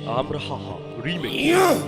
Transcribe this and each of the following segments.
عمرو حاحا ريميكس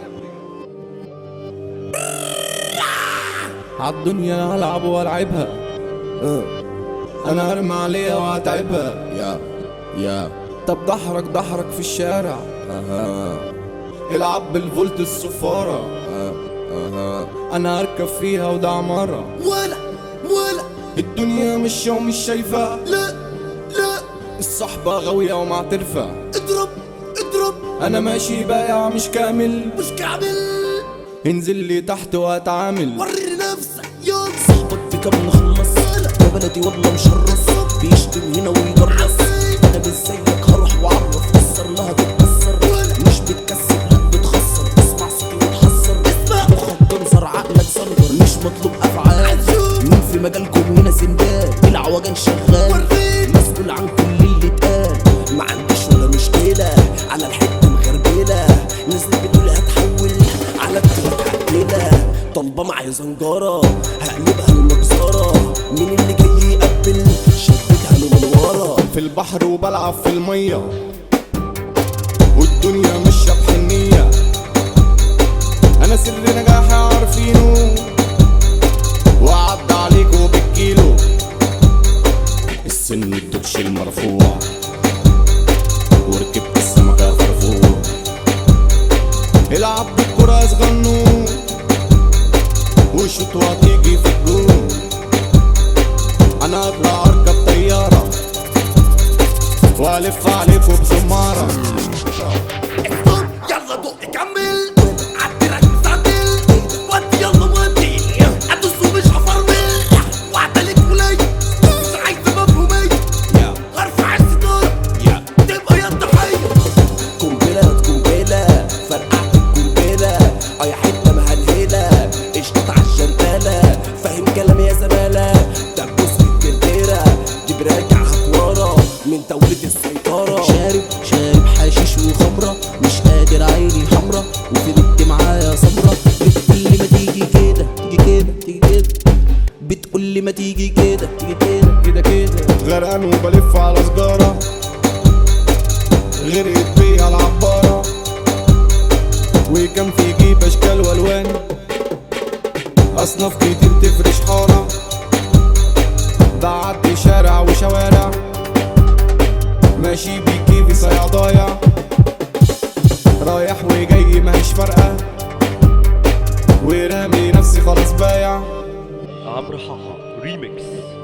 عالدنيا هلعب والعبها انا ارمي عليها واتعبها يا يا طب دحرك دحرك في الشارع اها العب بالفولت الصفارة اها انا اركب فيها وده عمارة ولا ولا الدنيا ماشية ومش شايفة لا لا الصحبة غاوية ومعترفة اضرب اضرب انا ماشي بايع مش كامل مش كامل انزل لي تحت واتعامل وري نفسك يلا صاحبك في كم نخلص يا بلدي والله مشرف بيشتم هنا ويجرس انا مش زيك هروح واعرف كسر لها تتكسر مش بتكسر لا بتخسر اسمع صوتي وتحسر مخك تنظر عقلك صنجر مش مطلوب افعال مين في مجالكم هنا سندال العوجان شغال مسؤول عن كل اللي اتقال ما عنديش ولا مشكله على الحته مغربله نزلت بتقول هتحول على متعقله طالبه معايا زنجره هقلبها المجزره مين اللي جاي يقبل شدتها له من ورا في البحر وبلعب في المية والدنيا ماشية بحنية أنا سر نجاحي عارفينه وعد عليكوا بالكيلو السن الدبش المرفوع وركبت السمكة فرفوع العب بالكرة صغنون وشوط وهتيجي في الجون أنا أطلع أركب طيارة والف عليكم بزمارة يلا دق كمل عدي ركز عدل ودي يلا ودي ادوس ومش هفرمل وعدلك ولي مش عايزه مفهومية هرفع الستارة تبقى يا الضحية قنبلة قنبلة فرقعت القنبلة اه يا حتة مهلهلة اشطط عالشنتالة فاهم كلامي يا زمالة دبوس في الكرتيرة دي براجع هتورا من دولة السيطرة شارب شارب حشيش وخمرة مش قادر عيني حمرا وفي بنت معايا سمرة بتقول لي ما تيجي كده تيجي كده تيجي كده بتقول لي ما تيجي كده تيجي كده كده كده غرقان وبلف على سجارة غرقت بيها العبارة وكان في جيب أشكال وألوان أصناف كتير تفرش حارة بعدي شارع وشوارع ماشي بيكي في صيادايا رايح وجاي ماهيش فارقة ورامي نفسي خلاص بايع عمرو حاحا ريميكس